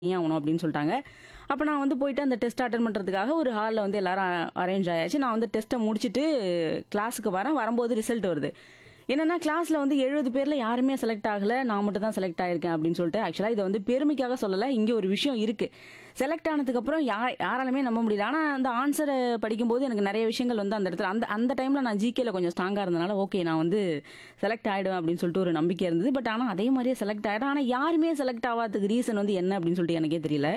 ஏன் ஆகணும் அப்படின்னு சொல்லிட்டாங்க அப்போ நான் வந்து போயிட்டு அந்த டெஸ்ட் அட்டன் பண்ணுறதுக்காக ஒரு ஹாலில் வந்து எல்லாரும் அரேஞ்ச் ஆயாச்சு நான் வந்து டெஸ்ட்டை முடிச்சுட்டு கிளாஸுக்கு வரேன் வரும்போது ரிசல்ட் வருது என்னன்னா கிளாஸ்ல வந்து எழுபது பேர்ல யாருமே செலக்ட் ஆகல நான் மட்டும் தான் செலக்ட் ஆயிருக்கேன் அப்படின்னு சொல்லிட்டு ஆக்சுவலா இதை வந்து பெருமைக்காக சொல்லல இங்க ஒரு விஷயம் இருக்கு செலக்ட் ஆனதுக்கு அப்புறம் யார் யாராலுமே நம்ப முடியல ஆனா அந்த ஆன்சரை படிக்கும்போது எனக்கு நிறைய விஷயங்கள் வந்து அந்த இடத்துல அந்த அந்த டைம்ல நான் ஜிகேல கொஞ்சம் ஸ்ட்ராங்கா இருந்தனால ஓகே நான் வந்து செலக்ட் ஆயிடுவேன் அப்படின்னு சொல்லிட்டு ஒரு நம்பிக்கை இருந்தது பட் ஆனா அதே மாதிரியே செலக்ட் ஆயிடும் ஆனா யாருமே செலக்ட் ஆகாததுக்கு ரீசன் வந்து என்ன அப்படின்னு சொல்லிட்டு எனக்கே தெரியல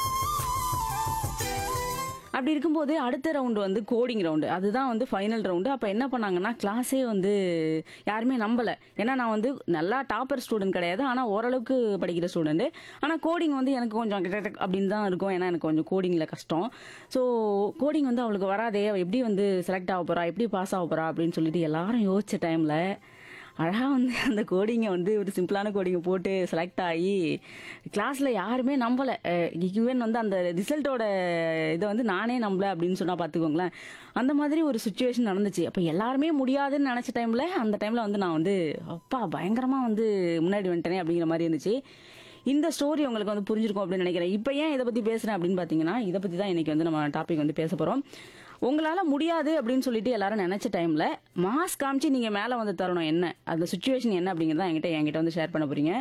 அப்படி இருக்கும்போது அடுத்த ரவுண்டு வந்து கோடிங் ரவுண்டு அதுதான் வந்து ஃபைனல் ரவுண்டு அப்போ என்ன பண்ணாங்கன்னா கிளாஸே வந்து யாருமே நம்பலை ஏன்னா நான் வந்து நல்லா டாப்பர் ஸ்டூடெண்ட் கிடையாது ஆனால் ஓரளவுக்கு படிக்கிற ஸ்டூடெண்ட் ஆனால் கோடிங் வந்து எனக்கு கொஞ்சம் கிட்ட கிட்ட அப்படின்னு தான் இருக்கும் ஏன்னா எனக்கு கொஞ்சம் கோடிங்கில் கஷ்டம் ஸோ கோடிங் வந்து அவளுக்கு வராதே அவள் எப்படி வந்து செலக்ட் ஆக போகிறா எப்படி பாஸ் ஆக போகிறா அப்படின்னு சொல்லிட்டு எல்லாரும் யோசிச்ச டைமில் அழகாக வந்து அந்த கோடிங்கை வந்து ஒரு சிம்பிளான கோடிங்கை போட்டு செலக்ட் ஆகி கிளாஸில் யாருமே நம்பலை ஈவன் வந்து அந்த ரிசல்ட்டோட இதை வந்து நானே நம்பல அப்படின்னு சொன்னால் பார்த்துக்கோங்களேன் அந்த மாதிரி ஒரு சுச்சுவேஷன் நடந்துச்சு அப்போ எல்லாருமே முடியாதுன்னு நினச்ச டைமில் அந்த டைமில் வந்து நான் வந்து அப்பா பயங்கரமாக வந்து முன்னாடி வந்துட்டேனே அப்படிங்கிற மாதிரி இருந்துச்சு இந்த ஸ்டோரி உங்களுக்கு வந்து புரிஞ்சிருக்கும் அப்படின்னு நினைக்கிறேன் இப்போ ஏன் இதை பற்றி பேசுகிறேன் அப்படின்னு பார்த்தீங்கன்னா இதை பற்றி தான் இன்னைக்கு வந்து நம்ம டாபிக் வந்து பேச போகிறோம் உங்களால் முடியாது அப்படின்னு சொல்லிட்டு எல்லாரும் நினச்ச டைமில் மாஸ் காமிச்சு நீங்கள் மேலே வந்து தரணும் என்ன அந்த சுச்சுவேஷன் என்ன அப்படிங்கிறத என்கிட்ட என்கிட்ட வந்து ஷேர் பண்ண போகிறீங்க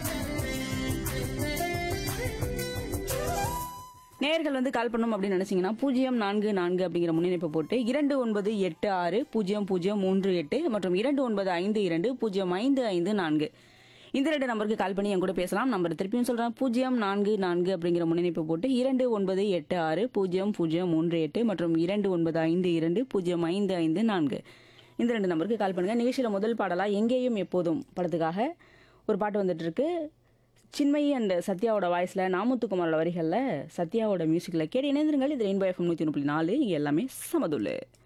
நேர்கள் வந்து கால் பண்ணணும் அப்படின்னு நினைச்சீங்கன்னா பூஜ்ஜியம் நான்கு நான்கு அப்படிங்கிற முன்னிணைப்பை போட்டு இரண்டு ஒன்பது எட்டு ஆறு பூஜ்ஜியம் பூஜ்ஜியம் மூன்று எட்டு மற்றும் இரண்டு ஒன்பது ஐந்து இரண்டு பூஜ்ஜியம் ஐந்து ஐந்து நான்கு இந்த ரெண்டு நம்பருக்கு கால் பண்ணி என் கூட பேசலாம் நம்பர் திருப்பியும் சொல்றேன் பூஜ்ஜியம் நான்கு நான்கு அப்படிங்கிற முன்னிணைப்பு போட்டு இரண்டு ஒன்பது எட்டு ஆறு பூஜ்ஜியம் பூஜ்ஜியம் மூன்று எட்டு மற்றும் இரண்டு ஒன்பது ஐந்து இரண்டு பூஜ்ஜியம் ஐந்து ஐந்து நான்கு இந்த ரெண்டு நம்பருக்கு கால் பண்ணுங்க நிகழ்ச்சியில முதல் பாடலா எங்கேயும் எப்போதும் படத்துக்காக ஒரு பாட்டு வந்துட்டு இருக்கு சின்மயி அண்ட் சத்யாவோட வாய்ஸ்ல நாமுத்துக்குமாரோட வரிகளில் சத்யாவோட மியூசிக்கில் கேட்டு இணைந்திருங்கள் இது ரெயின்போ எஃப்எம் நூற்றி நாலு இங்கே எல்லாமே சமதுள்ளு